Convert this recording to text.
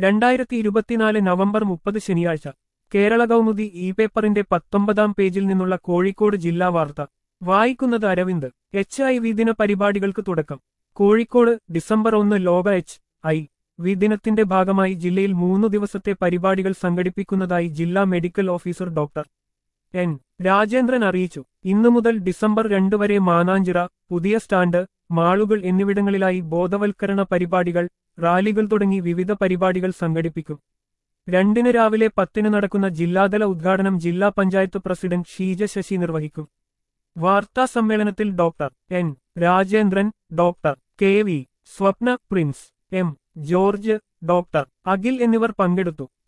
രണ്ടായിരത്തി ഇരുപത്തിനാല് നവംബർ മുപ്പത് ശനിയാഴ്ച കേരള കൗമുദി ഇ പേപ്പറിന്റെ പത്തൊമ്പതാം പേജിൽ നിന്നുള്ള കോഴിക്കോട് ജില്ലാ വാർത്ത വായിക്കുന്നത് അരവിന്ദ് എച്ച് ഐ വി ദിന പരിപാടികൾക്ക് തുടക്കം കോഴിക്കോട് ഡിസംബർ ഒന്ന് ലോക എച്ച് ഐ വി ദിനത്തിന്റെ ഭാഗമായി ജില്ലയിൽ മൂന്നു ദിവസത്തെ പരിപാടികൾ സംഘടിപ്പിക്കുന്നതായി ജില്ലാ medical officer doctor N Rajendran അറിയിച്ചു ഇന്നു മുതൽ ഡിസംബർ രണ്ട് വരെ മാനാഞ്ചിറ പുതിയ സ്റ്റാൻഡ് മാളുകൾ എന്നിവിടങ്ങളിലായി ബോധവൽക്കരണ പരിപാടികൾ റാലികൾ തുടങ്ങി വിവിധ പരിപാടികൾ സംഘടിപ്പിക്കും രണ്ടിന് രാവിലെ പത്തിന് നടക്കുന്ന ജില്ലാതല ഉദ്ഘാടനം ജില്ലാ പഞ്ചായത്ത് പ്രസിഡന്റ് ഷീജ ശശി നിർവഹിക്കും വാർത്താ സമ്മേളനത്തിൽ doctor N Rajendran doctor K V Swapna Prince M George doctor Akhil എന്നിവർ പങ്കെടുത്തു